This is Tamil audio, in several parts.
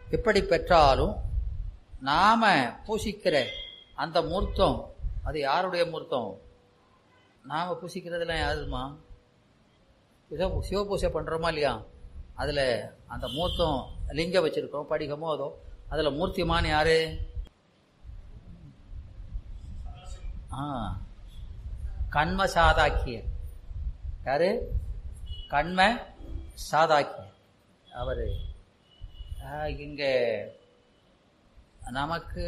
எப்படி பெற்றாலும் நாம பூசிக்கிற அந்த மூர்த்தம் அது யாருடைய மூர்த்தம் நாம பூசிக்கிறதுலாம் யாருமா இதோ சிவபூசை பண்றோமா இல்லையா அதுல அந்த மூர்த்தம் லிங்கம் வச்சிருக்கோம் படிகமோ அதோ அதுல மூர்த்திமான் யாரு ஆ கண்ம சாதாக்கியர் யாரு கண்ம சாதாக்கியர் அவரு ஆஹ், இங்க நமக்கு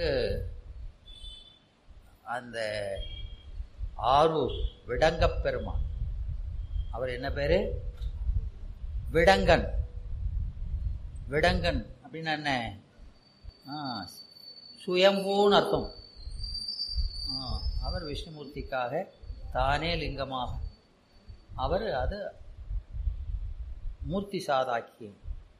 அந்த ஆரூர் விடங்கப் பெருமான் அவர் என்ன பேரு விடங்கன் விடங்கன் அப்படின்னா என்ன ஆ, சுயம்பூன்னு அர்த்தம் ஆ, அவர் விஷ்ணுமூர்த்திக்காக தானே லிங்கமாக அவர் அது மூர்த்தி சாதாக்கியம்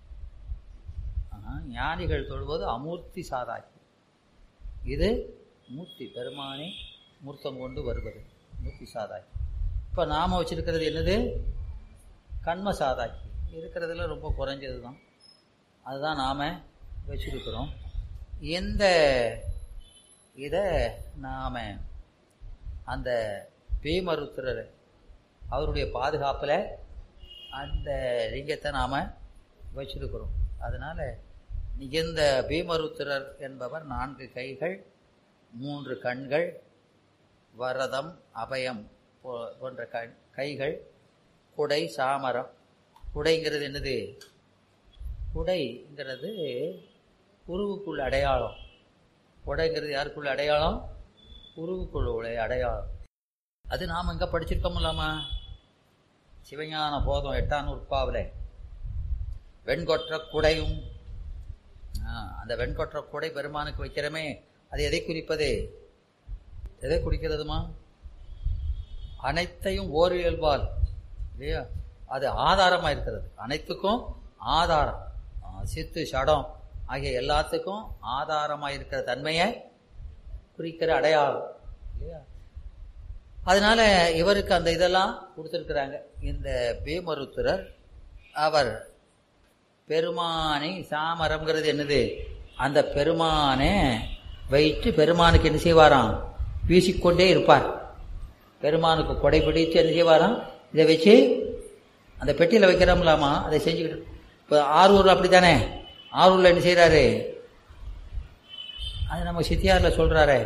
ஆ, ஞானிகள் தொழுவது அமூர்த்தி சாதாக்கியம் இது மூர்த்தி பெருமானே மூர்த்தம் கொண்டு வருவது மூர்த்தி சாதாக்கி இப்போ நாம வச்சிருக்கிறது என்னது கண்ம சாதாக்கி இருக்கிறதுல ரொம்ப குறைஞ்சது தான் அதுதான் நாம வச்சிருக்கிறோம் இந்த இதை நாம அந்த பேமருத்துறர் அவருடைய பாதுகாப்பில் அந்த லிங்கத்தை நாம் வச்சிருக்கிறோம் அதனால் இந்த பீமருத்திரர் என்பவர் நான்கு கைகள் மூன்று கண்கள் வரதம் அபயம் போ- போன்ற கண் கைகள் குடை சாமரம் குடைங்கிறது என்னது குடைங்கிறது உருவுக்குள்ள அடையாளம் குடைங்கிறது யாருக்குள்ள அடையாளம் உருவுக்குள்ள உடைய அடையாளம் அது நாம் எங்கே படிச்சிருக்கோம்லாமா சிவஞான போதம் எட்டாம் நூற்பாவில் வெண்கொற்ற குடையும் ஆ, அந்த வெண்கொற்ற குடை பெருமானுக்கு வைக்கிறமே அது எதை குறிப்பது எதை குறிக்கிறதுமா அனைத்தையும் ஓர் இயல்பால் இல்லையா அது ஆதாரமா இருக்கிறது அனைத்துக்கும் ஆதாரம் ஆ, சித்து சடம் ஆகிய எல்லாத்துக்கும் ஆதாரமா இருக்கிற தன்மையை குறிக்கிற அடையாளம் இல்லையா அதனால இவருக்கு அந்த இதெல்லாம் கொடுத்துருக்குறாங்க இந்த பீமருத்துரர் அவர் பெருமானை சாமரம்ங்கிறது என்னது அந்த பெருமானை வைத்து பெருமானுக்கு என்ன செய்வாராம் வீசிக்கொண்டே இருப்பார் பெருமானுக்கு கொடை பிடித்து என்ன செய்வாராம் இதை வச்சு அந்த பெட்டியில் வைக்கிறோம்லாமா அதை செஞ்சுக்கிட்டு இப்போ ஆரூரில் அப்படி தானே ஆரூரில் என்ன செய்கிறாரு அது நம்ம சித்தியாரில் சொல்கிறாரே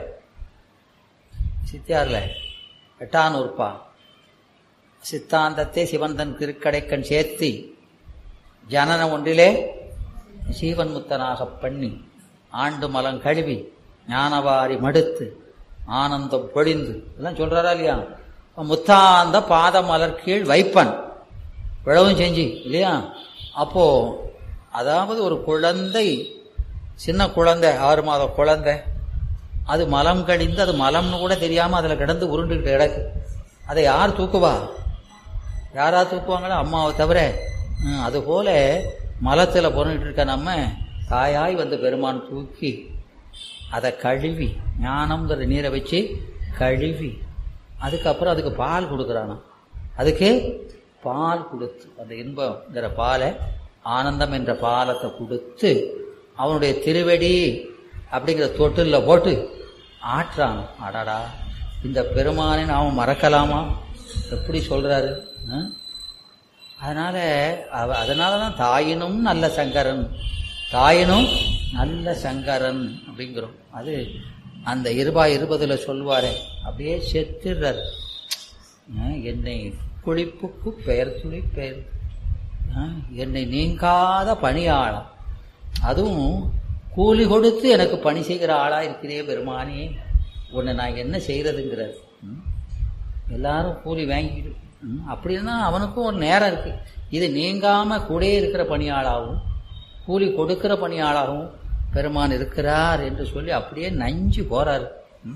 சித்தியாரில் எட்டான் உறுப்பா சித்தாந்தத்தை சிவன் தன் திருக்கடைக்கண் சேர்த்தி ஜனன ஒன்றிலே சீவன் முத்தனாக பண்ணி ஆண்டு மலம் கழுவி ஞானவாரி மடுத்து ஆனந்தம் பொழிந்து இதெல்லாம் சொல்றாரா இல்லையா முத்தாந்த பாத மலர் கீழ் வைப்பன் விழவும் செஞ்சு இல்லையா அப்போ அதாவது ஒரு குழந்தை சின்ன குழந்தை ஆறு மாத குழந்தை அது மலம் கடிந்து அது மலம்னு கூட தெரியாம அதுல கிடந்து உருண்டுகிட்டு கிடக்கு அதை யார் தூக்குவா யாரா தூக்குவாங்களோ அம்மாவை தவிர ம், அதுபோல மலத்துல புறந்துட்டு இருக்க நம்ம தாயாய் வந்த பெருமான் தூக்கி அதை கழுவி ஞானம்ங்கிற நீரை வச்சு கழுவி அதுக்கப்புறம் அதுக்கு பால் கொடுக்குறானா அதுக்கு பால் கொடுத்து அந்த இன்பங்கிற பாலை ஆனந்தம் என்ற பாலத்தை கொடுத்து அவனுடைய திருவடி அப்படிங்கிற தொட்டில்ல போட்டு ஆற்றான் அடடா இந்த பெருமானை நாம் மறக்கலாமா எப்படி சொல்றாரு ஆ? அதனால அவ அதனால தான் தாயினும் நல்ல சங்கரன் தாயினும் நல்ல சங்கரன் அப்படிங்கிறோம் அது அந்த இருபா இருபதுல சொல்வாரே அப்படியே செத்துடுறார் ஆ, என்னை குளிப்புக்கு பெயர் துளி பெயர் ஆ, என்னை நீங்காத பணியாளம் அதுவும் கூலி கொடுத்து எனக்கு பணி செய்கிற ஆளா இருக்கிறே பெருமானே உன்னை நான் என்ன செய்யறதுங்கிறார் ம்? எல்லாரும் கூலி வாங்கிட்டு ம், அப்படின்னா அவனுக்கும் ஒரு நேரம் இருக்கு இது நீங்காம கூடயே இருக்கிற பணியாளாகவும் கூலி கொடுக்கிற பணியாளாகவும் பெருமான் இருக்கிறார் என்று சொல்லி அப்படியே நஞ்சு போறாரு ம்.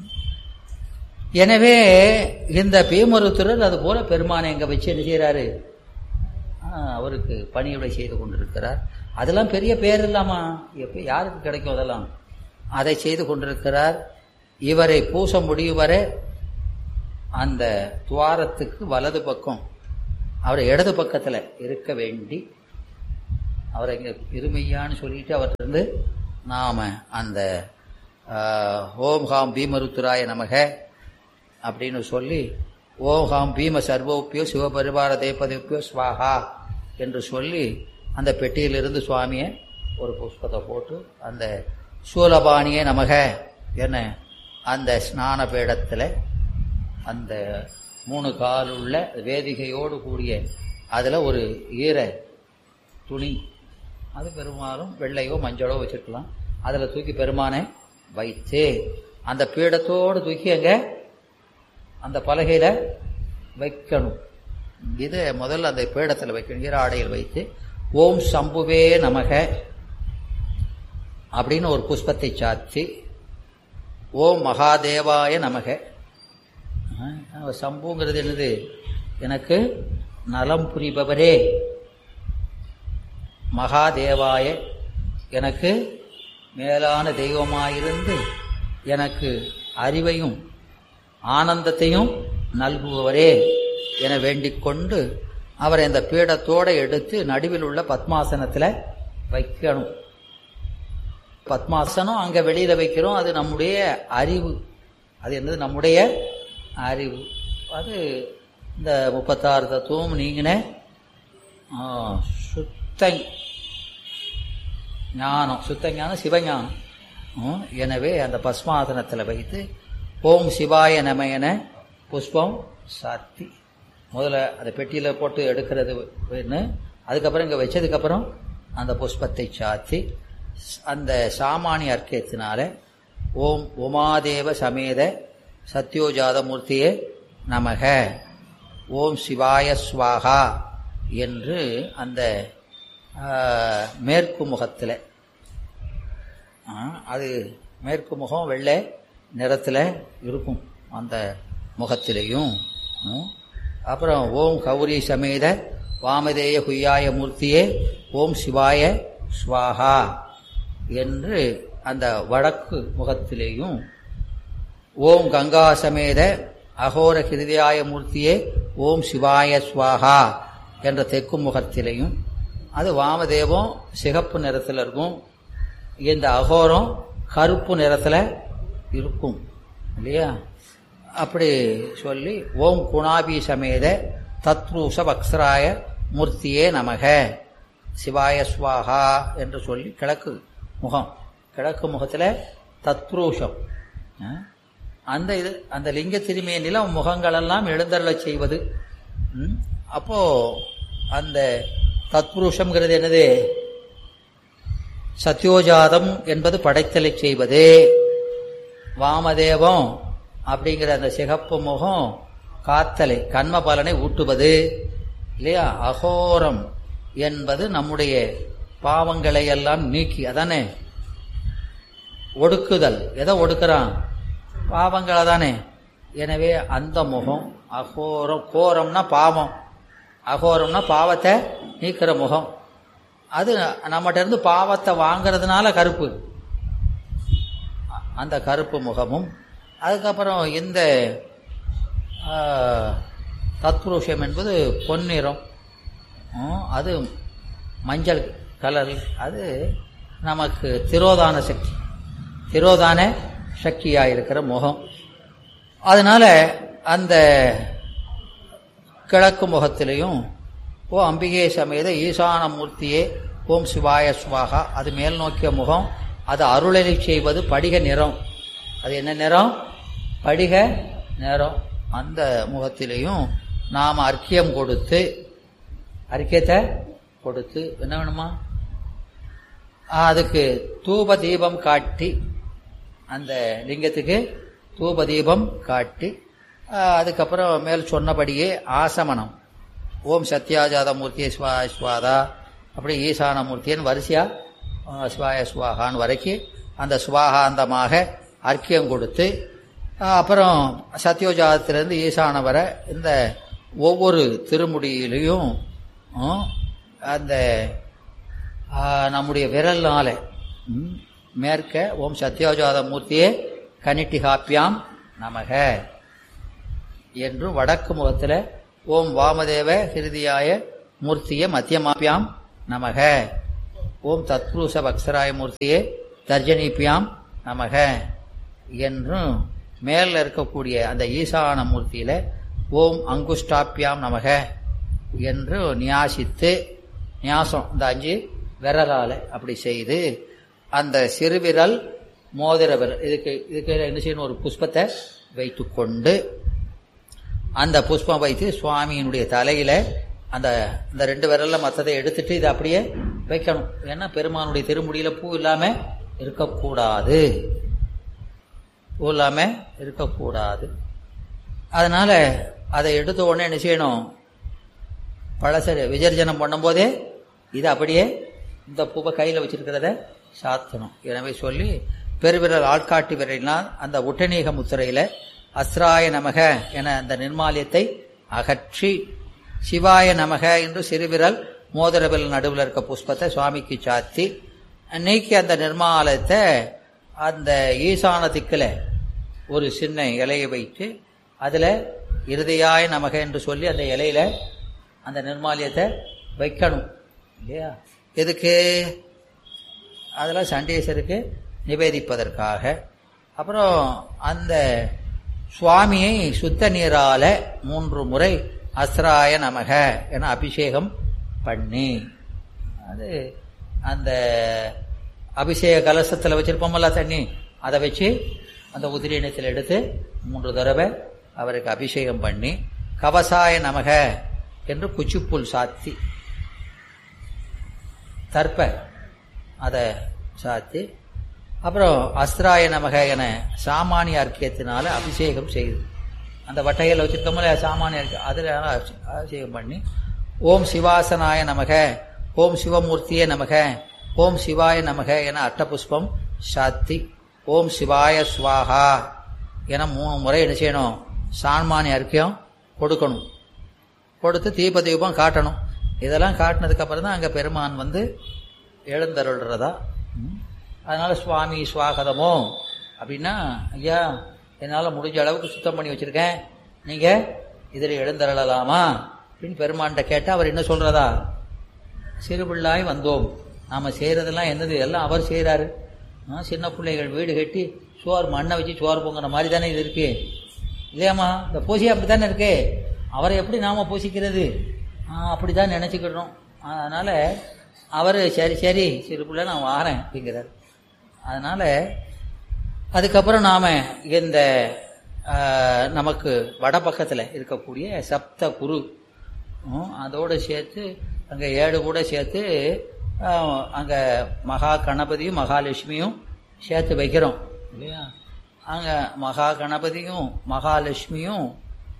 எனவே இந்த பேமருத்துறர் அது போல பெருமானை எங்க வச்சு என்ன செய்யறாரு ஆ, அவருக்கு பணியுடை செய்து கொண்டிருக்கிறார் அதெல்லாம் பெரிய பேர் இல்லாமா எப்ப யாருக்கு கிடைக்கும் அதெல்லாம் அதை செய்து கொண்டிருக்கிறார் இவரை பூச முடியும் வரை அந்த துவாரத்துக்கு வலது பக்கம் அவர் இடது பக்கத்துல இருக்க வேண்டி அவரை இங்கே இருமையான்னு சொல்லிட்டு அவர்கிட்ட நாம் அந்த ஆஹ், ஓம் ஹாம் பீமருத்துராய நமக அப்படின்னு சொல்லி ஓம் ஹாம் பீம சர்வோப்பியோ சிவபரிவார தேப்பதேப்பியோ ஸ்வாஹா என்று சொல்லி அந்த பெட்டியிலிருந்து சுவாமியை ஒரு புஷ்பத்தை போட்டு அந்த சூலபாணியே நமக என அந்த ஸ்நான பீடத்தில் அந்த மூணு கால் உள்ள வேதிகையோடு கூடிய அதில் ஒரு ஈர துணி அது பெரும்பாலும் வெள்ளையோ மஞ்சளோ வச்சிருக்கலாம் அதில் தூக்கி பெருமானை வைத்து அந்த பீடத்தோடு தூக்கி அங்கே அந்த பலகையில் வைக்கணும் இதை முதல்ல அந்த பீடத்தில் வைக்கணும் ஈர ஆடையில் வைத்து ஓம் சம்புவே நமக அப்படின்னு ஒரு புஷ்பத்தை சாத்தி ஓம் மகாதேவாய நமக ஆ, சம்புங்கிறது என்னது எனக்கு நலம் புரிபவரே மகாதேவாய எனக்கு மேலான தெய்வமாயிருந்து எனக்கு அறிவையும் ஆனந்தத்தையும் நல்குபவரே என வேண்டிக் கொண்டு அவரை இந்த பீடத்தோட எடுத்து நடுவில் உள்ள பத்மாசனத்தில் வைக்கணும் பத்மாசனம் அங்க வெளியில வைக்கிறோம் அது நம்முடைய அறிவு அது என்னது நம்முடைய அறிவு அது இந்த முப்பத்தாறு தத்துவம் நீங்கின ஆ, சுத்த ஞானம் சுத்த ஞானம் சிவஞானம் ம், எனவே அந்த பஸ்மாசனத்தில் வைத்து ஓம் சிவாய நமயன புஷ்பம் சாத்தி முதல்ல அந்த பெட்டியில் போட்டு எடுக்கிறது ஒன்று அதுக்கப்புறம் இங்கே வச்சதுக்கப்புறம் அந்த புஷ்பத்தை சாத்தி அந்த சாமானிய அர்க்கத்தினால ஓம் உமாதேவ சமேத சத்யோஜாத மூர்த்தியே நமக ஓம் சிவாய ஸ்வாகா என்று அந்த ஆ, மேற்கு முகத்தில் அது மேற்கு முகம் வெள்ளை நிறத்தில் இருக்கும் அந்த முகத்திலையும் ம். அப்புறம் ஓம் கௌரி சமேத வாமதேய குய்யாய மூர்த்தியே ஓம் சிவாய ஸ்வாகா என்று அந்த வடக்கு முகத்திலேயும் ஓம் கங்கா சமேத அகோர ஹிருதயாய மூர்த்தியே ஓம் சிவாய ஸ்வாகா என்ற தெற்கு முகத்திலையும் அது வாமதேவம் சிகப்பு நிறத்தில் இருக்கும் இந்த அகோரம் கருப்பு நிறத்தில் இருக்கும் இல்லையா அப்படி சொல்லி ஓம் குணாபி சமேத தத்ரூஷ பக்ஸராய மூர்த்தியே நமக சிவாய ஸ்வாகா என்று சொல்லி கிழக்கு முகம் கிழக்கு முகத்தில் தத்ரூஷம் ஆ? அந்த இது அந்த லிங்க திருமேனில முகங்களெல்லாம் எழுந்தருளச் செய்வது ம்? அப்போ அந்த தத்புருஷம்ங்கிறது என்னது சத்யோஜாதம் என்பது படைத்தலை செய்வது வாமதேவம் அப்படிங்கிற அந்த சிகப்பு முகம் காத்தலை கண்ம பலனை ஊட்டுவது இல்லையா அகோரம் என்பது நம்முடைய பாவங்களை எல்லாம் நீக்கி அதானே ஒடுக்குதல் எதை ஒடுக்குறான் பாவங்களை தானே எனவே அந்த முகம் அகோரம் கோரம்னா பாவம் அகோரம்னா பாவத்தை நீக்கிற முகம் அது நம்மகிட்ட இருந்து பாவத்தை வாங்கிறதுனால கருப்பு அந்த கருப்பு முகமும் அதுக்கப்புறம் இந்த ஆ, தத்புருஷம் என்பது பொன்னிறம் ம், அது மஞ்சள் கலர் அது நமக்கு திரோதான சக்தி திரோதான சக்தியாக இருக்கிற முகம் அதனால அந்த கிழக்கு முகத்திலையும் ஓ அம்பிகை சமேத ஈசான மூர்த்தியே ஓம் சிவாய சுவாகா அது மேல் நோக்கிய முகம் அது அருளலை செய்வது படிக நிறம் அது என்ன நிறம் படிக நிறம் அந்த முகத்திலையும் நாம் அர்க்கியம் கொடுத்து அர்க்கியத்தை கொடுத்து என்ன வேணுமா ஆ, அதுக்கு தூப தீபம் காட்டி அந்த லிங்கத்துக்கு தூப தீபம் காட்டி ஆ, அதுக்கப்புறம் மேல் சொன்னபடியே ஆசமனம் ஓம் சத்யாஜாத மூர்த்தியே ஸ்வா ஸ்வாதா அப்படி ஈசான மூர்த்தியன் வரிசையா ஆ, ஸ்வாய ஸ்வாகான்னு வரைக்கும் அந்த ஸ்வாகாந்தமாக அர்க்கியம் கொடுத்து ஆ, அப்புறம் சத்யோஜாதத்திலிருந்து ஈசான வரை இந்த ஒவ்வொரு திருமுடியிலையும் ஆ, அந்த ஆ, நம்முடைய விரல்னால ம், மேற்க ஓம் சத்யோஜாத மூர்த்தியே கனிட்டிகாப்பியாம் நமக என்றும் வடக்கு முகத்தில் ஓம் வாமதேவ ஹிருதியாய மூர்த்திய மத்தியமாப்பியாம் நமக ஓம் தத்புருஷ பக்ஸராய மூர்த்தியே தர்ஜனிப்பியாம் நமக என்றும் மேல இருக்கக்கூடிய அந்த ஈசான மூர்த்தியில ஓம் அங்குஷ்டாப்பியாம் நமக என்று நியாசித்து நியாசம் இந்த அஞ்சு விரலால அப்படி செய்து அந்த சிறுவிரல் மோதிர விரல் இதுக்கு இதுக்கு என்ன செய்யணும் ஒரு புஷ்பத்தை வைத்துக்கொண்டு அந்த புஷ்பம் வைத்து சுவாமியினுடைய தலையில அந்த இந்த ரெண்டு விரல்ல மற்றதை எடுத்துட்டு இதை அப்படியே வைக்கணும் ஏன்னா பெருமானுடைய திருமுடியில பூ இல்லாம இருக்கக்கூடாது பூ இல்லாம இருக்கக்கூடாது அதனால அதை எடுத்த உடனே என்ன செய்யணும் பழச விசர்ஜனம் பண்ணும்போதே இது அப்படியே இந்த பூவை கையில் வச்சிருக்கிறத சாத்தணும் எனவே சொல்லி பெருவிரல் ஆள்காட்டி விரலினால் அந்த உட்டநீக முத்திரையில அஸ்ராய நமக என அந்த நிர்மாலியத்தை அகற்றி சிவாய நமக என்று சிறுவிரல் மோதிரவில் நடுவில் இருக்க புஷ்பத்தை சுவாமிக்கு சாத்தி நீக்கி அந்த நிர்மாலயத்தை அந்த ஈசான திக்கில் ஒரு சின்ன இலையை வைத்து அதில் இருதயாய நமக என்று சொல்லி அந்த இலையில அந்த நிர்மாலியத்தை வைக்கணும் இல்லையா எதுக்கு அதெல்லாம் சண்டேசருக்கு நிவேதிப்பதற்காக அப்புறம் அந்த சுவாமியை சுத்த நீரால மூன்று முறை அஸ்ராய நமக என அபிஷேகம் பண்ணி அது அந்த அபிஷேக கலசத்தில் வச்சிருப்போமல்ல தண்ணி அதை வச்சு அந்த உதிரினத்தில் எடுத்து மூன்று தடவை அவருக்கு அபிஷேகம் பண்ணி கவசாய நமக என்று குச்சிப்புல் சாத்தி தர்ப்ப அதை சாத்தி அப்புறம் அஸ்திராய நமக என சாமானிய அர்க்கியத்தினால அபிஷேகம் செய்து அந்த வட்டையில் வச்சிருக்கோம்ல சாமானிய அர்க்கியம் அதில் அபிஷேகம் பண்ணி ஓம் சிவாசனாய நமக ஓம் சிவமூர்த்தியே நமக ஓம் சிவாய நமக என அட்டபுஷ்பம் சாத்தி ஓம் சிவாய ஸ்வாஹா என மூணு முறை என்ன செய்யணும் சாமானிய அர்க்கியம் கொடுக்கணும் கொடுத்து தீப தீபம் காட்டணும் இதெல்லாம் காட்டினதுக்கு அப்புறம் தான் அங்கே பெருமான் வந்து எழுந்தருள்றதா அதனால சுவாமி சுவாகதமோ அப்படின்னா ஐயா என்னால் முடிஞ்ச அளவுக்கு சுத்தம் பண்ணி வச்சிருக்கேன் நீங்க இதில் எழுந்தருளலாமா அப்படின்னு பெருமான்கிட்ட கேட்டால் அவர் என்ன சொல்றதா சிறுபிள்ளாய் வந்தோம் நாம செய்யறதெல்லாம் என்னது எல்லாம் அவர் செய்கிறாரு சின்ன பிள்ளைகள் வீடு கட்டி சோறு மண்ணை வச்சு சோறு பொங்குற மாதிரி தானே இது இருக்கு இல்லையாம்மா இந்த பூசி அப்படி தானே இருக்கு அவரை எப்படி நாம பூசிக்கிறது அப்படி தான் நினச்சிக்கிட்டோம் அதனால் அவர் சரி சரி சிறு பிள்ளை நான் வாரேன் அப்படிங்கிறார் அதனால் அதுக்கப்புறம் நாம் இந்த நமக்கு வடபக்கத்தில் இருக்கக்கூடிய சப்த குரு அதோடு சேர்த்து அங்கே ஏழு கூட சேர்த்து அங்கே மகா கணபதியும் மகாலட்சுமியும் சேர்த்து வைக்கிறோம் இல்லையா அங்கே மகா கணபதியும் மகாலட்சுமியும்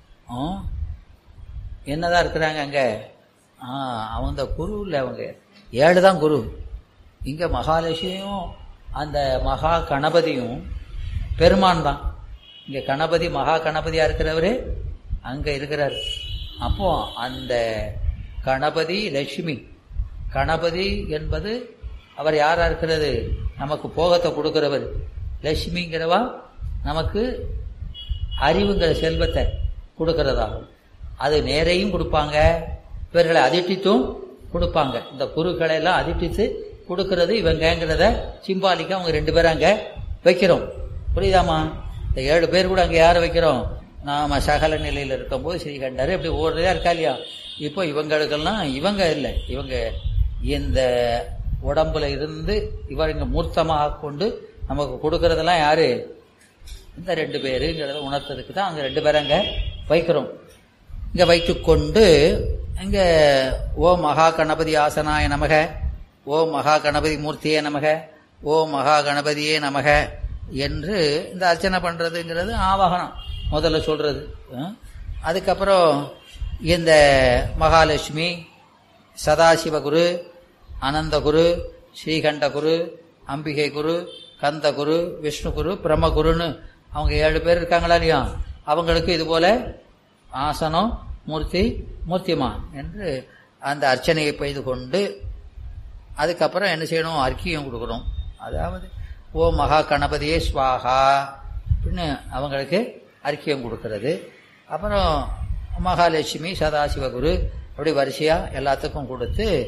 என்னதான் இருக்கிறாங்க அங்கே ஆ அவங்க குரு இல்லை அவங்க ஏழு தான் குரு இங்கே மகாலட்சுமியும் அந்த மகா கணபதியும் பெருமான் தான் இங்கே கணபதி மகா கணபதியாக இருக்கிறவரு அங்கே இருக்கிறார் அப்போ அந்த கணபதி லட்சுமி கணபதி என்பது அவர் யாரா இருக்கிறது நமக்கு போகத்தை கொடுக்கிறவர் லட்சுமிங்கிறவா நமக்கு அறிவுங்கிற செல்வத்தை கொடுக்கிறதாகும் அது நேரையும் கொடுப்பாங்க இவர்களை அதிர்ட்டித்தும் கொடுப்பாங்க இந்த குருக்களை எல்லாம் அதிர்ட்டித்து கொடுக்கறது இவங்கிறத சிம்பாலிக்க அவங்க ரெண்டு பேரும் அங்க வைக்கிறோம் புரியுதாமா இந்த ஏழு பேர் கூட அங்க யாரை வைக்கிறோம் நாம சகல நிலையில் இருக்கும்போது ஸ்ரீகண்டர் இப்படி ஓடுறதா இருக்கா இல்லையா இப்போ இவங்களுக்கெல்லாம் இவங்க இல்லை இவங்க இந்த உடம்புல இருந்து இவர் இங்க மூர்த்தமாக கொண்டு நமக்கு கொடுக்கறதெல்லாம் யாரு இந்த ரெண்டு பேருங்கிறத உணர்த்ததுக்கு தான் அங்க ரெண்டு பேரும் அங்க வைக்கிறோம் இங்க வைத்துக்கொண்டு இங்க ஓ மகா கணபதி ஆசனாய நமக ஓ மகா கணபதி மூர்த்தியே நமக ஓ மகா கணபதியே நமக என்று இந்த அர்ச்சனை பண்றதுங்கிறது ஆவாகனம் முதல்ல சொல்றது அதுக்கப்புறம் இந்த மகாலட்சுமி சதாசிவகுரு அனந்தகுரு ஸ்ரீகண்டகுரு அம்பிகை குரு கந்தகுரு விஷ்ணுகுரு பிரம்மகுருன்னு அவங்க ஏழு பேர் இருக்காங்களா இல்லையா அவங்களுக்கு இது போல ஆசனம் மூர்த்தி மூர்த்திமான் என்று அந்த அர்ச்சனையை பெய்து கொண்டு அதுக்கப்புறம் என்ன செய்யணும் அர்க்கியம் கொடுக்கணும் அதாவது ஓ மகா கணபதியே ஸ்வாகா அப்படின்னு அவங்களுக்கு அர்க்கியம் கொடுக்கறது அப்புறம் மகாலட்சுமி சதாசிவகுரு அப்படி வரிசையாக எல்லாத்துக்கும் கொடுத்து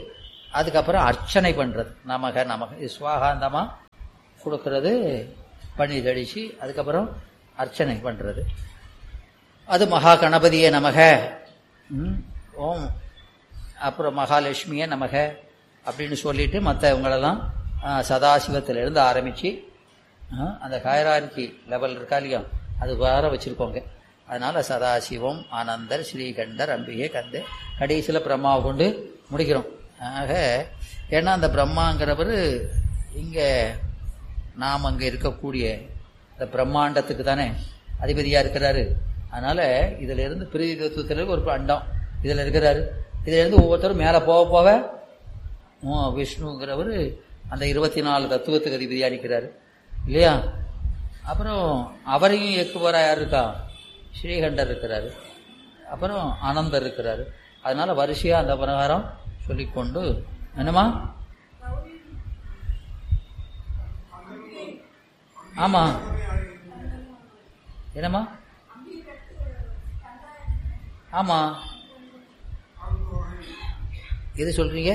அதுக்கப்புறம் அர்ச்சனை பண்றது நமக நமக இது சுவாகாந்தமா கொடுக்கறது பண்ணி தெளிச்சு அதுக்கப்புறம் அர்ச்சனை பண்றது அது மகா கணபதியே நமக ம், ஓம் அப்புறம் மகாலட்சுமியே நமக அப்படின்னு சொல்லிட்டு மற்றவங்களெல்லாம் சதாசிவத்திலிருந்து ஆரம்பித்து அந்த ஹயரார்கி லெவல் இருக்கா இல்லையா அது வேற வச்சுருக்கோங்க அதனால் சதாசிவம் ஆனந்தர் ஸ்ரீகண்டர் அம்பிகை கந்து கடைசியில் பிரம்மாவை கொண்டு முடிக்கிறோம் ஆக ஏன்னா அந்த பிரம்மாங்கிறவர் இங்கே நாம் அங்கே இருக்கக்கூடிய இந்த பிரம்மாண்டத்துக்கு தானே அதிபதியாக இருக்கிறாரு அதனால் இதில் இருந்து பிரீதி தத்துவத்தில் ஒரு அண்டம் இதில் இருக்கிறாரு இதுல இருந்து ஒவ்வொருத்தரும் மேலே போக போக உம், விஷ்ணுங்கிறவர் அந்த இருபத்தி நாலு தத்துவத்துக்கு அதிபதியாக நிற்கிறாரு இல்லையா அப்புறம் அவரையும் இயக்குவரா யார் இருக்கா ஸ்ரீகண்டர் இருக்கிறாரு அப்புறம் ஆனந்தர் இருக்கிறாரு அதனால வரிசையா அந்த பிரகாரம் சொல்லிக்கொண்டு என்னம்மா ஆமா என்னம்மா ஆமா எது சொல்றீங்க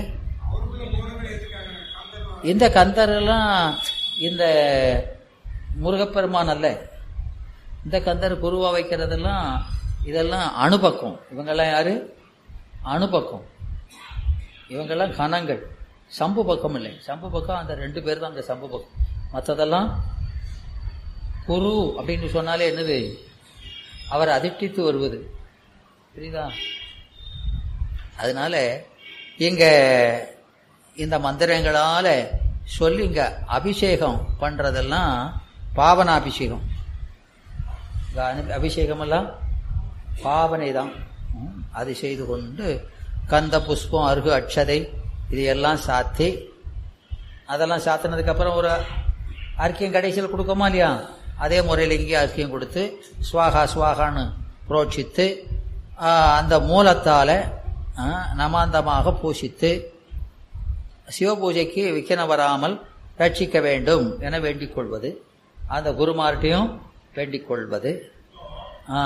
இந்த கந்தரெல்லாம் இந்த முருகப்பெருமான் அல்ல இந்த கந்தர் குருவா வைக்கிறதெல்லாம் இதெல்லாம் அணுபக்கம் இவங்கெல்லாம் யாரு அணுபக்கம் இவங்கெல்லாம் கணங்கள் சம்பு பக்கம் இல்லை சம்பு பக்கம் அந்த ரெண்டு பேர் தான் அந்த சம்பு பக்கம் மற்றதெல்லாம் குரு அப்படின்னு சொன்னாலே என்னது அவர் அதிர்ஷ்டித்து வருவது புரியுதா அதனால இங்க இந்த மந்திரங்களால சொல்லி இங்க அபிஷேகம் பண்றதெல்லாம் பாவனாபிஷேகம் இங்க அனு- அபிஷேகமெல்லாம் பாவனை தான் ம், அது செய்து கொண்டு கந்த புஷ்பம் அருகு அட்சதை இது எல்லாம் சாத்தி அதெல்லாம் சாத்தினதுக்கு அப்புறம் ஒரு அர்க்கியம் கடைசியில் கொடுக்கோமா இல்லையா அதே முறையில் இங்கே அர்க்கியம் கொடுத்து ஸ்வாகா ஸ்வாகான்னு புரோட்சித்து ஆ, அந்த மூலத்தால ஆ, நமாந்தமாக பூசித்து சிவபூஜைக்கு விக்கன வராமல் ரட்சிக்க வேண்டும் என வேண்டிக் கொள்வது அந்த குருமார்ட்டையும் வேண்டிக் கொள்வது ஆ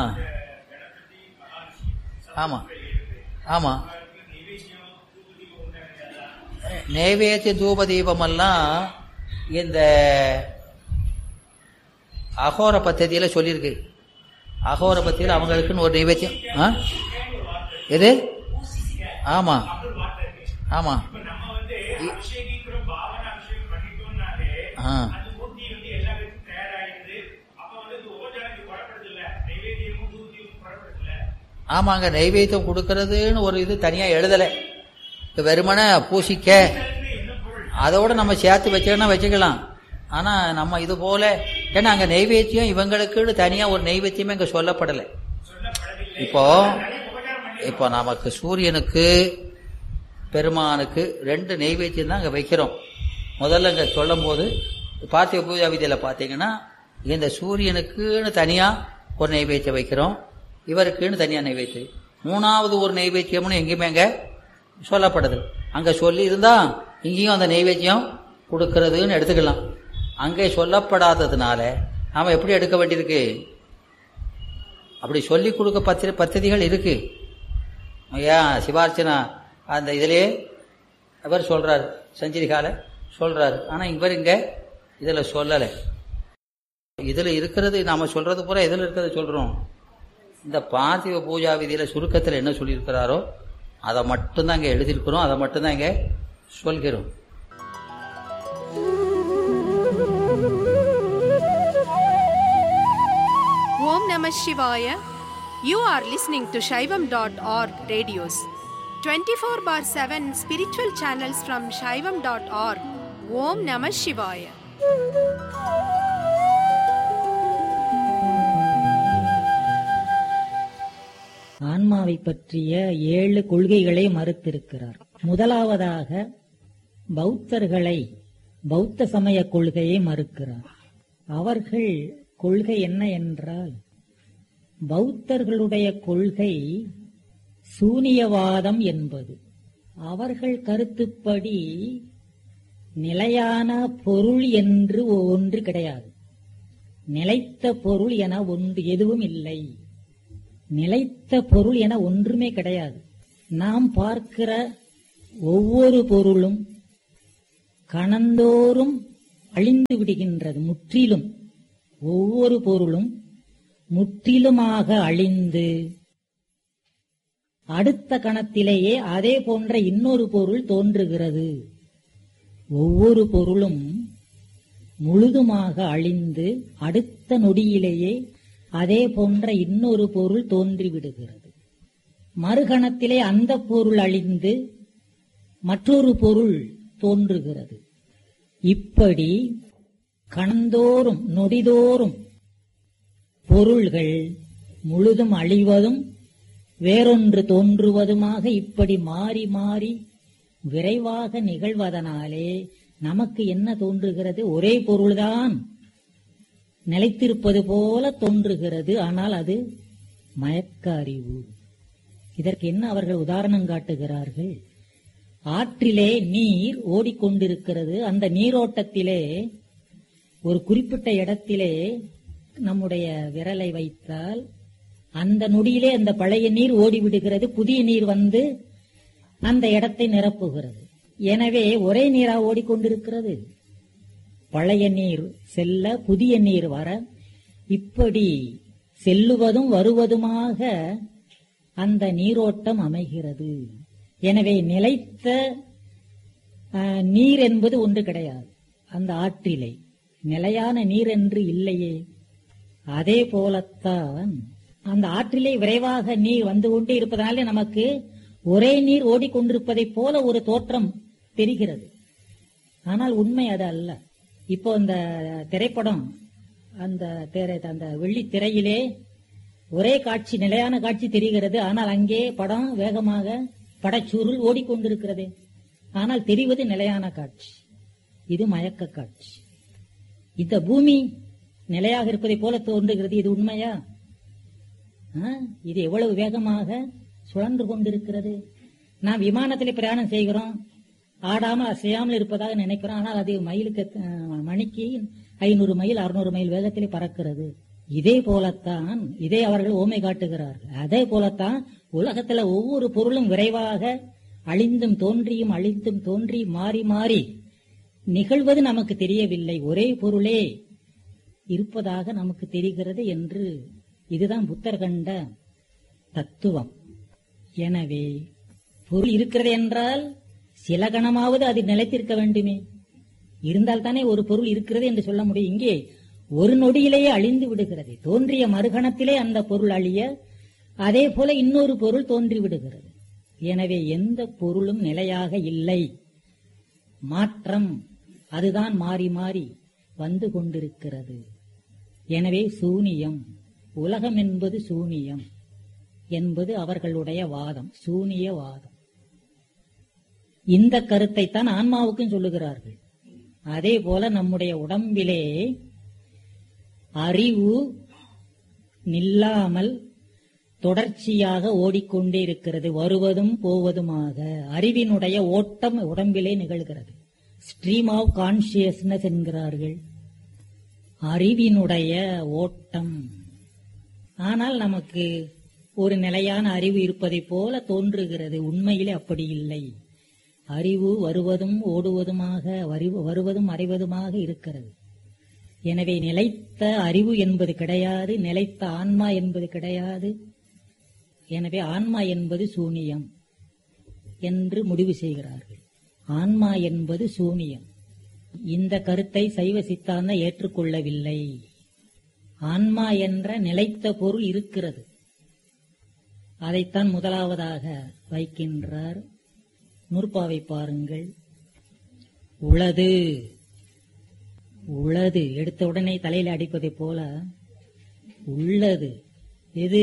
ஆமா ஆமா நைவேத்திய தூப தீபமெல்லாம் இந்த அகோர பத்ததியில சொல்லியிருக்கு அகோர பத்தியில் அவங்களுக்குன்னு ஒரு நைவேத்தியம் ஆ? எது ஆமா ஆமா ஆ ஆமாங்க நைவேத்தியம் கொடுக்கறதுன்னு ஒரு இது தனியா எழுதலை இது வெறுமனே பூசிக்க அதோட நம்ம சேர்த்து வச்சுக்கணும் வச்சுக்கலாம் ஆனா நம்ம இது போல ஏன்னா அங்க நைவேத்தியம் இவங்களுக்குன்னு தனியா ஒரு நைவேத்தியமே இங்க சொல்லப்படலை இப்போ இப்போ நமக்கு சூரியனுக்கு பெருமானுக்கு ரெண்டு நெய்வேத்தியம் தான் அங்கே வைக்கிறோம் முதல்ல இங்கே சொல்லும் போது பார்த்திவ பூஜா விதியில் பார்த்தீங்கன்னா இந்த சூரியனுக்குன்னு தனியாக ஒரு நெய்வேத்தியம் வைக்கிறோம் இவருக்குன்னு தனியாக நெய்வேத்தியம் மூணாவது ஒரு நெய்வேத்தியம்னு எங்கேயுமே அங்கே சொல்லப்படுது அங்கே சொல்லி இருந்தா இங்கேயும் அந்த நெய்வேத்தியம் கொடுக்கறதுன்னு எடுத்துக்கலாம் அங்கே சொல்லப்படாததுனால நாம எப்படி எடுக்க வேண்டியிருக்கு அப்படி சொல்லி கொடுக்க பத்திர பத்ததிகள் இருக்கு ஐயா சிவார்ச்சனா அந்த இதிலே அவர் சொல்றாரு சஞ்சரிகால சொல்றாரு ஆனா இவர் இங்க இதுல சொல்லலை இதுல இருக்கிறது நாம சொல்றது பூரா எதுல இருக்கிறத சொல்றோம் இந்த பார்த்திவ பூஜா விதியில சுருக்கத்தில் என்ன சொல்லியிருக்கிறாரோ அதை மட்டும்தான் இங்க எழுதியிருக்கிறோம் அதை மட்டும்தான் இங்க சொல்கிறோம் Om Namah Shivaya. You are listening to Shaivam.org radios. 24 bar 7 spiritual channels from Shaivam.org. Om Namah Shivaya. ஆன்மாவை பற்றிய ஏழு கொள்கைகளை மறுத்திருக்கிறார் முதலாவதாக பௌத்தர்களை பௌத்த சமய கொள்கையை மறுக்கிறார் அவர்கள் கொள்கை என்ன என்றால் பௌத்தர்களுடைய கொள்கை சூனியவாதம் என்பது அவர்கள் கருத்துப்படி நிலையான பொருள் என்று ஒன்று கிடையாது நிலைத்த பொருள் என ஒன்று எதுவும் இல்லை நிலைத்த பொருள் என ஒன்றுமே கிடையாது நாம் பார்க்கிற ஒவ்வொரு பொருளும் கணந்தோறும் அழிந்து விடுகின்றது முற்றிலும் ஒவ்வொரு பொருளும் முற்றிலுமாக அழிந்து அடுத்த கணத்திலேயே அதே போன்ற இன்னொரு பொருள் தோன்றுகிறது ஒவ்வொரு பொருளும் முழுதுமாக அழிந்து அடுத்த நொடியிலேயே அதே போன்ற இன்னொரு பொருள் தோன்றிவிடுகிறது மறுகணத்திலே அந்த பொருள் அழிந்து மற்றொரு பொருள் தோன்றுகிறது இப்படி கணந்தோறும் நொடிதோறும் பொருள்கள் முழுதும் அழிவதும் வேறொன்று தோன்றுவதுமாக இப்படி மாறி மாறி விரைவாக நிகழ்வதனாலே நமக்கு என்ன தோன்றுகிறது ஒரே பொருள்தான் நிலைத்திருப்பது போல தோன்றுகிறது ஆனால் அது மயக்க அறிவு இதற்கு என்ன அவர்கள் உதாரணம் காட்டுகிறார்கள் ஆற்றிலே நீர் ஓடிக்கொண்டிருக்கிறது அந்த நீரோட்டத்திலே ஒரு குறிப்பிட்ட இடத்திலே நம்முடைய விரலை வைத்தால் அந்த நொடியிலே அந்த பழைய நீர் ஓடிவிடுகிறது புதிய நீர் வந்து அந்த இடத்தை நிரப்புகிறது எனவே ஒரே நீரா ஓடிக்கொண்டிருக்கிறது பழைய நீர் செல்ல புதிய நீர் வர இப்படி செல்லுவதும் வருவதுமாக அந்த நீரோட்டம் அமைகிறது எனவே நிலைத்த அஹ், நீர் என்பது ஒன்று கிடையாது அந்த ஆற்றிலே நிலையான நீர் என்று இல்லையே அதே போலத்தான் அந்த ஆற்றிலே விரைவாக நீர் வந்து கொண்டே இருப்பதனாலே நமக்கு ஒரே நீர் ஓடிக்கொண்டிருப்பதைப் போல ஒரு தோற்றம் தெரிகிறது ஆனால் உண்மை அது அல்ல இப்போ அந்த திரைப்படம் அந்த திரை அந்த வெள்ளி திரையிலே ஒரே காட்சி நிலையான காட்சி தெரிகிறது ஆனால் அங்கே படம் வேகமாக படச்சுருள் ஓடிக்கொண்டிருக்கிறது ஆனால் தெரிவது நிலையான காட்சி இது மயக்க காட்சி இந்த பூமி நிலையாக இருப்பதைப் போல தோன்றுகிறது இது உண்மையா ஆ? இது எவ்வளவு வேகமாக சுழன்று கொண்டிருக்கிறது நாம் விமானத்திலே பிரயாணம் செய்கிறோம் ஆடாமல் அசையாமல் இருப்பதாக நினைக்கிறோம் ஆனால் அது மைலுக்கு அஹ், மணிக்கு ஐநூறு மைல் அறுநூறு மைல் வேகத்திலே பறக்கிறது இதே போலத்தான் இதை அவர்கள் ஓமை காட்டுகிறார்கள் அதே போலத்தான் உலகத்துல ஒவ்வொரு பொருளும் விரைவாக அழிந்தும் தோன்றியும் அழிந்தும் தோன்றி மாறி மாறி நிகழ்வது நமக்கு தெரியவில்லை ஒரே பொருளே இருப்பதாக நமக்கு தெரிகிறது என்று இதுதான் புத்தர் கண்ட தத்துவம் எனவே பொருள் இருக்கிறது என்றால் சில கணமாவது அது நிலைத்திருக்க வேண்டுமே இருந்தால் தானே ஒரு பொருள் இருக்கிறது என்று சொல்ல முடியும் இங்கே ஒரு நொடியிலேயே அழிந்து விடுகிறது தோன்றிய மறுகணத்திலே அந்த பொருள் அழிய அதே போல இன்னொரு பொருள் தோன்றி விடுகிறது எனவே எந்த பொருளும் நிலையாக இல்லை மாற்றம் அதுதான் மாறி மாறி வந்து கொண்டிருக்கிறது எனவே சூனியம் உலகம் என்பது சூனியம் என்பது அவர்களுடைய வாதம் சூனிய வாதம் இந்த கருத்தை தான் ஆன்மாவுக்கும் சொல்லுகிறார்கள் அதே போல நம்முடைய உடம்பிலே அறிவு நில்லாமல் தொடர்ச்சியாக ஓடிக்கொண்டே இருக்கிறது வருவதும் போவதுமாக அறிவினுடைய ஓட்டம் உடம்பிலே நிகழ்கிறது ஸ்ட்ரீம் ஆஃப் கான்சியஸ்னஸ் என்கிறார்கள் அறிவினுடைய ஓட்டம் ஆனால் நமக்கு ஒரு நிலையான அறிவு இருப்பதைப் போல தோன்றுகிறது உண்மையிலே அப்படி இல்லை அறிவு வருவதும் ஓடுவதுமாக வரு- வருவதும் மறைவதுமாக இருக்கிறது எனவே நிலைத்த அறிவு என்பது கிடையாது நிலைத்த ஆன்மா என்பது கிடையாது எனவே ஆன்மா என்பது சூனியம் என்று முடிவு செய்கிறார்கள் ஆன்மா என்பது சூனியம் இந்த கருத்தை சைவ சித்தாந்த ஏற்றுக்கொள்ளவில்லை ஆன்மா என்ற நிலைத்த பொருள் இருக்கிறது அதைத்தான் முதலாவதாக வைக்கின்றார் நூற்பாவை பாருங்கள் உளது உளது எடுத்த உடனே தலையில அடிப்பதைப் போல உள்ளது எது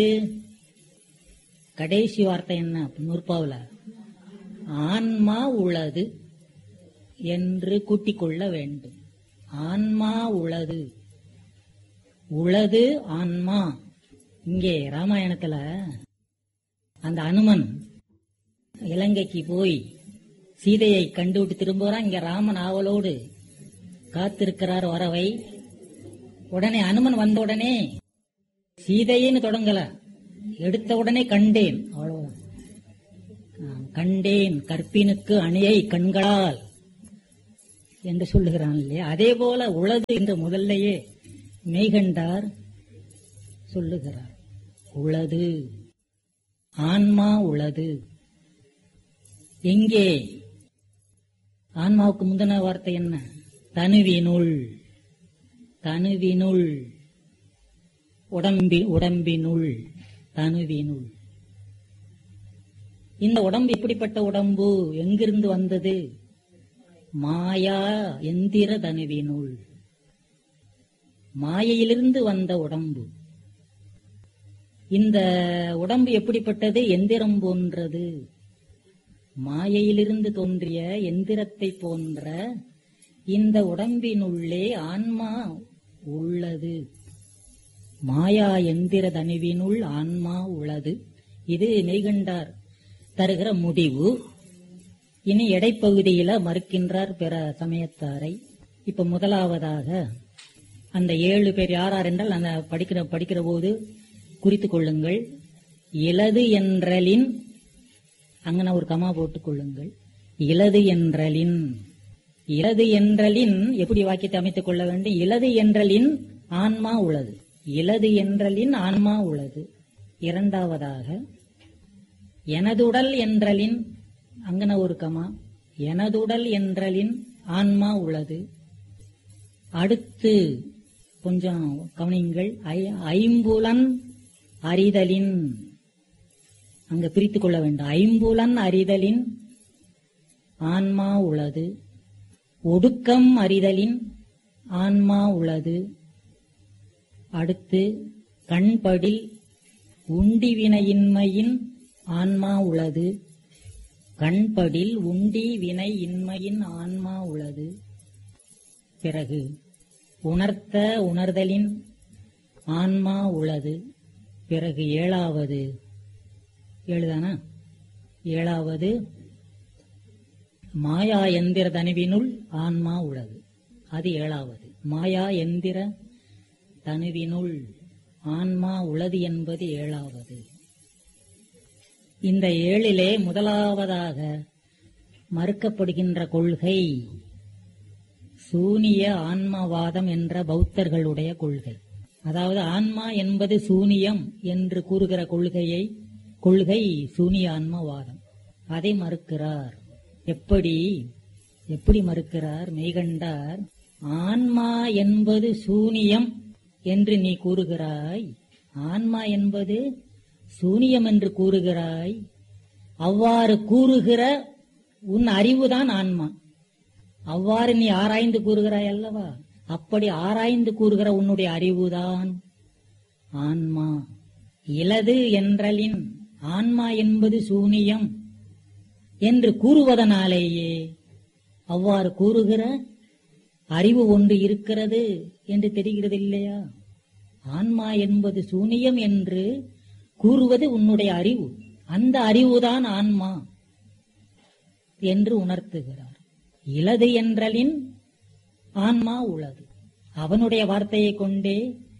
கடைசி வார்த்தை என்ன நூற்பாவுல ஆன்மா உளது என்று கூட்டிக் கொள்ள வேண்டும் ஆன்மா உளது உளது ஆன்மா இங்கே ராமாயணத்துல அந்த அனுமன் இலங்கைக்கு போய் சீதையை கண்டுவிட்டு திரும்புறான் இங்க ராமன் ஆவலோடு காத்திருக்கிறார் வரவை உடனே அனுமன் வந்த உடனே சீதைன்னு தொடங்கல எடுத்த உடனே கண்டேன் அவ்வளவுதான் ஆ, கண்டேன் கற்பினுக்கு அணியை கண்களால் என்று சொல்லுகிறான் இல்லையா அதே போல உளது என்று முதல்லையே மெய்கண்டார் சொல்லுகிறார் உளது ஆன்மா உளது எங்கே ஆன்மாவுக்கு முந்தின வார்த்தை என்ன தனுவினுள் தனுவினுள் உடம்பி உடம்பினுள் தனுவினுள் இந்த உடம்பு எப்படிப்பட்ட உடம்பு எங்கிருந்து வந்தது மாயா எந்திர தனுவினுள் மாயையிலிருந்து வந்த உடம்பு இந்த உடம்பு எப்படிப்பட்டது எந்திரம் போன்றது மாயையிலிருந்து தோன்றிய எந்திரத்தை போன்ற இந்த உடம்பினுள்ளே ஆன்மா உள்ளது மாயா எந்திர தனுவினுள் ஆன்மா உள்ளது இது மெய்கண்டார் தருகிற முடிவு இனி எடைப்பகுதியில மறுக்கின்றார் பிற சமயத்தாரை இப்ப முதலாவதாக அந்த ஏழு பேர் யாரார் என்றால் அந்த படிக்கிற படிக்கிற போது குறித்துக் கொள்ளுங்கள் இலது என்றலின் அங்கன ஒரு கமா போட்டுக் கொள்ளுங்கள் இலது என்றலின் இலது என்றலின் எப்படி வாக்கியத்தை அமைத்துக் கொள்ள வேண்டும் இலது என்றலின் ஆன்மா உள்ளது இலது என்றலின் ஆன்மா உள்ளது இரண்டாவதாக எனதுடல் என்றலின் அங்கன ஒரு கமா எனதுடல் என்றலின் ஆன்மா உள்ளது அடுத்து கொஞ்சம் கவனிங்கள் ஐ- ஐம்புலன் அறிதலின் அங்க பிரித்துக் கொள்ள வேண்டும் ஐம்புலன் அறிதலின் ஆன்மா உள்ளது ஒடுக்கம் அறிதலின் ஆன்மா உள்ளது அடுத்து கண்படில் உண்டி வினையின்மையின் ஆன்மா உள்ளது கண்படில் உண்டி வினை இன்மையின் ஆன்மா உள்ளது பிறகு உணர்த்த உணர்தலின் ஆன்மா உள்ளது பிறகு ஏழாவது ஏழுதானா ஏழாவது மாயா எந்திர தனுவினுள் ஆன்மா உள்ளது அது ஏழாவது மாயா எந்திர தனுவினுள் ஆன்மா உள்ளது என்பது ஏழாவது இந்த ஏழிலே முதலாவதாக மறுக்கப்படுகின்ற கொள்கை சூனிய ஆன்மவாதம் என்ற பௌத்தர்களுடைய கொள்கை அதாவது ஆன்மா என்பது சூனியம் என்று கூறுகிற கொள்கையை கொள்கை சூனிய ஆன்மவாதம் அதை மறுக்கிறார் எப்படி எப்படி மறுக்கிறார் மெய்கண்டார் ஆன்மா என்பது சூனியம் என்று நீ கூறுகிறாய் ஆன்மா என்பது சூனியம் என்று கூறுகிறாய் அவ்வாறு கூறுகிற உன் அறிவுதான் ஆன்மா அவ்வாறு நீ ஆராய்ந்து கூறுகிறாய் அல்லவா அப்படி ஆராய்ந்து கூறுகிற உன்னுடைய அறிவுதான் ஆன்மா இலது என்றலின் ஆன்மா என்பது சூனியம் என்று கூறுவதனாலேயே அவ்வாறு கூறுகிற அறிவு ஒன்று இருக்கிறது என்று தெரிகிறது இல்லையா ஆன்மா என்பது சூனியம் என்று கூறுவது உன்னுடைய அறிவு அந்த அறிவுதான் ஆன்மா என்று உணர்த்துகிறார் இலது என்றலின் ஆன்மா உளது அவனுடைய வார்த்தையை கொண்டே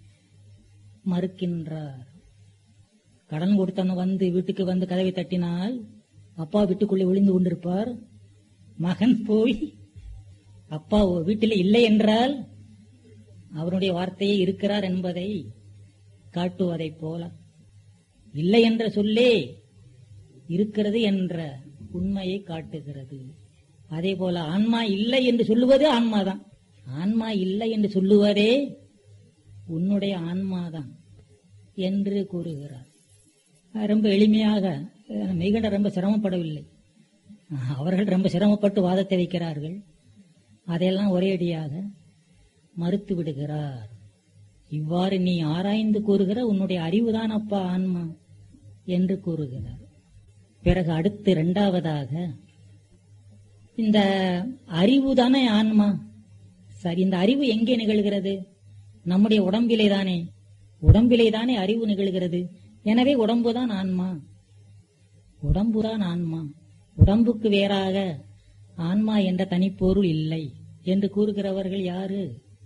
மறுக்கின்றார் கடன் கொடுத்தவன் வந்து வீட்டுக்கு வந்து கதவை தட்டினால் அப்பா வீட்டுக்குள்ளே ஒளிந்து கொண்டிருப்பார் மகன் போய் அப்பா வீட்டில் இல்லை என்றால் அவருடைய வார்த்தையே இருக்கிறார் என்பதை காட்டுவதைப் போல இல்லை என்ற சொல்லே இருக்கிறது என்ற உண்மையை காட்டுகிறது அதே போல ஆன்மா இல்லை என்று சொல்லுவது ஆன்மாதான் ஆன்மா இல்லை என்று சொல்லுவதே உன்னுடைய ஆன்மாதான் என்று கூறுகிறார் ரொம்ப எளிமையாக மெய்கண்ட ரொம்ப சிரமப்படவில்லை அவர்கள் ரொம்ப சிரமப்பட்டு வாதத்தை வைக்கிறார்கள் அதையெல்லாம் ஒரேடியாக மறுத்து விடுகிறார் இவ்வாறு நீ ஆராய்ந்து கூறுகிற உன்னுடைய அறிவுதான் அப்பா ஆன்மா என்று கூறுகிறார் பிறகு அடுத்து இரண்டாவதாக இந்த அறிவு தானே ஆன்மா சரி இந்த அறிவு எங்கே நிகழ்கிறது நம்முடைய உடம்பிலே தானே உடம்பிலே தானே அறிவு நிகழ்கிறது எனவே உடம்புதான் ஆன்மா உடம்புதான் ஆன்மா உடம்புக்கு வேறாக ஆன்மா என்ற தனிப்பொருள் இல்லை என்று கூறுகிறவர்கள் யாரு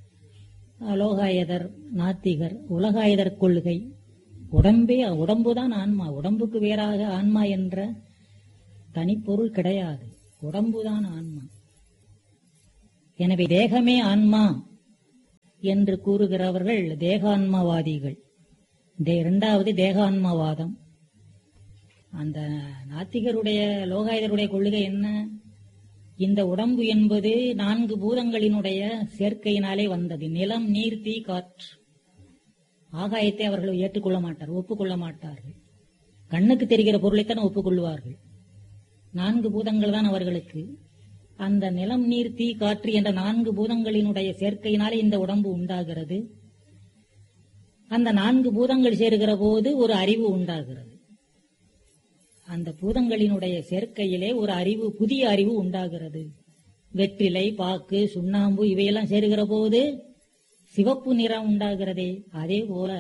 லோகாயதர் நாத்திகர் உலகாயதர் கொள்கை உடம்பே உடம்புதான் ஆன்மா உடம்புக்கு வேறாக ஆன்மா என்ற தனிப்பொருள் கிடையாது உடம்புதான் ஆன்மா எனவே தேகமே ஆன்மா என்று கூறுகிறவர்கள் தேகான்மவாதிகள் தே- இரண்டாவது தேகான்மவாதம் அந்த நாத்திகருடைய லோகாயுதருடைய கொள்கை என்ன இந்த உடம்பு என்பது நான்கு பூதங்களினுடைய சேர்க்கையினாலே வந்தது நிலம் நீர் தீ காற்று ஆகாயத்தை அவர்கள் ஏற்றுக்கொள்ள மாட்டார் ஒப்புக்கொள்ள மாட்டார்கள் கண்ணுக்கு தெரிகிற பொருளைத்தான் ஒப்புக்கொள்வார்கள் நான்கு பூதங்கள் தான் அவர்களுக்கு அந்த நிலம் நீர் தீ காற்று என்ற நான்கு பூதங்களினுடைய சேர்க்கையினாலே இந்த உடம்பு உண்டாகிறது அந்த நான்கு பூதங்கள் சேருகிற போது ஒரு அறிவு உண்டாகிறது அந்த பூதங்களினுடைய சேர்க்கையிலே ஒரு அறிவு புதிய அறிவு உண்டாகிறது வெற்றிலை பாக்கு சுண்ணாம்பு இவையெல்லாம் சேருகிற போது சிவப்பு நிறம் உண்டாகிறதே அதே போல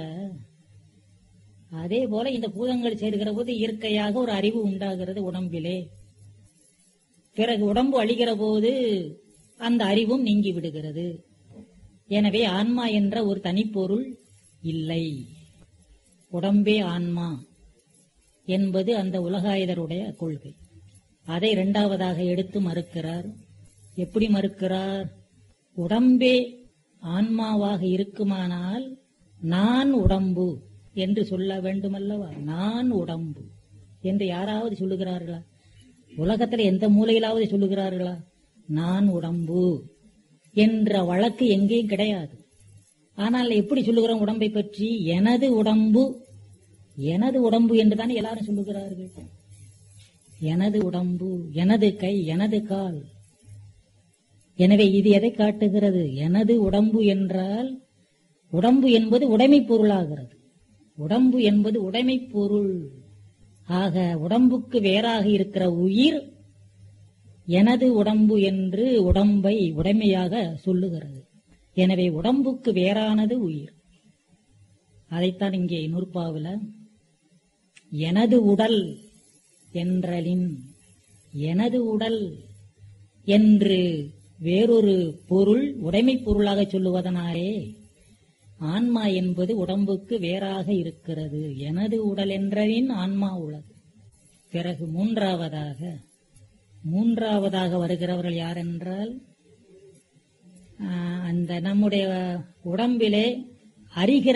அதே போல இந்த பூதங்கள் சேருகிற போது இயற்கையாக ஒரு அறிவு உண்டாகிறது உடம்பிலே பிறகு உடம்பு அழிகிற போது அந்த அறிவும் நீங்கி விடுகிறது எனவே ஆன்மா என்ற ஒரு தனிப்பொருள் இல்லை உடம்பே ஆன்மா என்பது அந்த உலகாயுதருடைய கொள்கை அதை இரண்டாவதாக எடுத்து மறுக்கிறார் எப்படி மறுக்கிறார் உடம்பே ஆன்மாவாக இருக்குமானால் நான் உடம்பு என்று சொல்ல வேண்டுமல்லவா நான் உடம்பு என்று யாராவது சொல்லுகிறார்களா உலகத்துல எந்த மூலையிலாவது சொல்லுகிறார்களா நான் உடம்பு என்ற வழக்கு எங்கேயும் கிடையாது ஆனால் எப்படி சொல்லுகிறோம் உடம்பை பற்றி எனது உடம்பு எனது உடம்பு என்றுதானே எல்லாரும் சொல்லுகிறார்கள் எனது உடம்பு எனது கை எனது கால் எனவே இது எதை காட்டுகிறது எனது உடம்பு என்றால் உடம்பு என்பது உடைமை பொருளாகிறது உடம்பு என்பது உடைமை பொருள் ஆக உடம்புக்கு வேறாக இருக்கிற உயிர் எனது உடம்பு என்று உடம்பை உடைமையாக சொல்லுகிறது எனவே உடம்புக்கு வேறானது உயிர் அதைத்தான் இங்கே நூற்பாவில் எனது உடல் என்றலின் எனது உடல் என்று வேறொரு பொருள் உடைமை பொருளாக சொல்லுவதனாலே ஆன்மா என்பது உடம்புக்கு வேறாக இருக்கிறது எனது உடல் என்றலின் ஆன்மா உள்ளது பிறகு மூன்றாவதாக மூன்றாவதாக வருகிறவர்கள் யார் என்றால் ஆஹ், அந்த நம்முடைய உடம்பிலே அறிகிற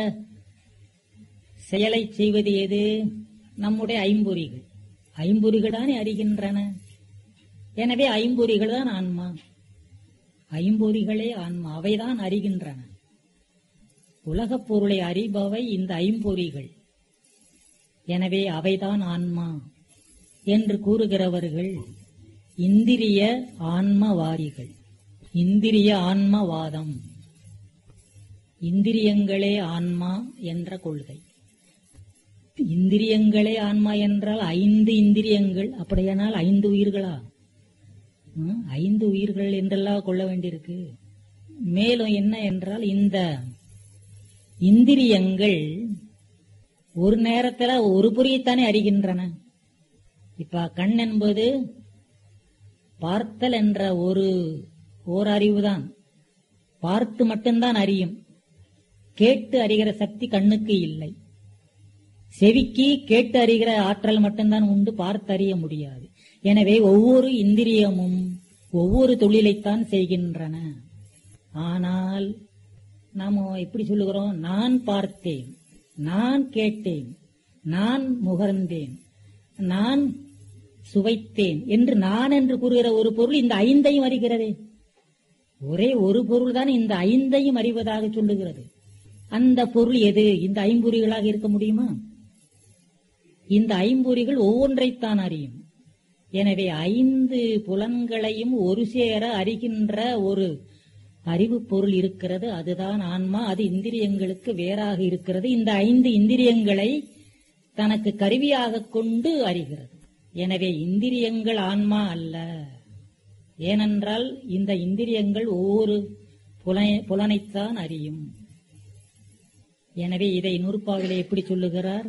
செயலை செய்வது எது நம்முடைய ஐம்பொறிகள் ஐம்பொறிகள் தானே அறிகின்றன எனவே ஐம்பொறிகள் தான் ஆன்மா ஐம்பொறிகளே ஆன்மா அவைதான் அறிகின்றன உலகப் பொருளை அறிபவை இந்த ஐம்பொறிகள் எனவே அவைதான் ஆன்மா என்று கூறுகிறவர்கள் இந்திரிய ஆன்மவாதிகள் இந்திரிய ஆன்மவாதம் இந்திரியங்களே ஆன்மா என்ற கொள்கை இந்திரியங்களே ஆன்மா என்றால் ஐந்து இந்திரியங்கள் அப்படியானால் ஐந்து உயிர்களா ம், ஐந்து உயிர்கள் என்றெல்லாம் கொள்ள வேண்டியிருக்கு மேலும் என்ன என்றால் இந்த இந்திரியங்கள் ஒரு நேரத்துல ஒரு பொறியைத்தானே அறிகின்றன இப்ப கண் என்பது பார்த்தல் என்ற ஒரு ஓர் அறிவுதான் பார்த்து மட்டும்தான் அறியும் கேட்டு அறிகிற சக்தி கண்ணுக்கு இல்லை செவிக்கு கேட்டு அறிகிற ஆற்றல் மட்டும்தான் உண்டு பார்த்து அறிய முடியாது எனவே ஒவ்வொரு இந்திரியமும் ஒவ்வொரு தொழிலைத்தான் செய்கின்றன ஆனால் நாம எப்படி சொல்லுகிறோம் நான் பார்த்தேன் நான் கேட்டேன் நான் முகர்ந்தேன் நான் சுவைத்தேன் என்று நான் என்று கூறுகிற ஒரு பொருள் இந்த ஐந்தையும் அறிகிறதே ஒரே ஒரு பொருள் தான் இந்த ஐந்தையும் அறிவதாக சொல்லுகிறது அந்த பொருள் எது இந்த ஐம்பொறிகளாக இருக்க முடியுமா இந்த ஐம்பொறிகள் ஒவ்வொன்றைத்தான் அறியும் எனவே ஐந்து புலன்களையும் ஒரு சேர அறிகின்ற ஒரு அறிவு பொருள் இருக்கிறது அதுதான் ஆன்மா அது இந்திரியங்களுக்கு வேறாக இருக்கிறது இந்த ஐந்து இந்திரியங்களை தனக்கு கருவியாக கொண்டு அறிகிறது எனவே இந்திரியங்கள் ஆன்மா அல்ல ஏனென்றால் இந்த இந்திரியங்கள் ஒவ்வொரு புல- புலனைத்தான் அறியும் எனவே இதை நூற்பாவிலே எப்படி சொல்லுகிறார்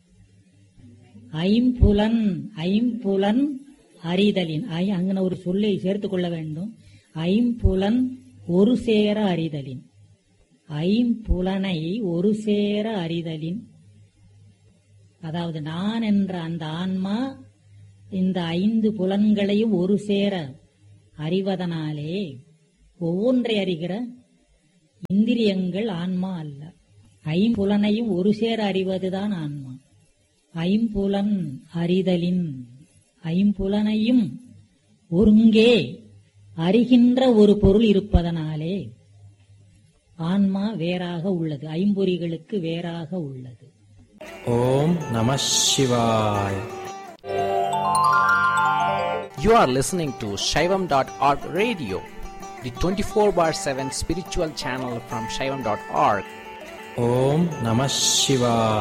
ஐம்புலன் ஐம்புலன் அறிதலின் ஐ- அங்கன ஒரு சொல்லை சேர்த்துக் கொள்ள வேண்டும் ஐம்புலன் ஒரு சேர அறிதலின் ஐம்புலனை ஒரு சேர அறிதலின் அதாவது நான் என்ற அந்த ஆன்மா இந்த ஐந்து புலன்களையும் ஒரு சேர அறிவதனாலே ஒவ்வொன்றை அறிகிற இந்திரியங்கள் ஆன்மா அல்ல ஐம்புலனையும் ஒரு சேர அறிவதுதான் ஆன்மா ஐம்புலன் அறிதலின் ஐம்புலனையும் ஒருங்கே அறிகின்ற ஒரு பொருள் இருப்பதனாலே ஆன்மா வேறாக உள்ளது ஐம்பொறிகளுக்கு வேறாக உள்ளது ஓம் நம சிவாய் You are listening to Shaivam.org radio, the 24 bar 7 spiritual channel from Shaivam.org. ஓம் நம சிவாய்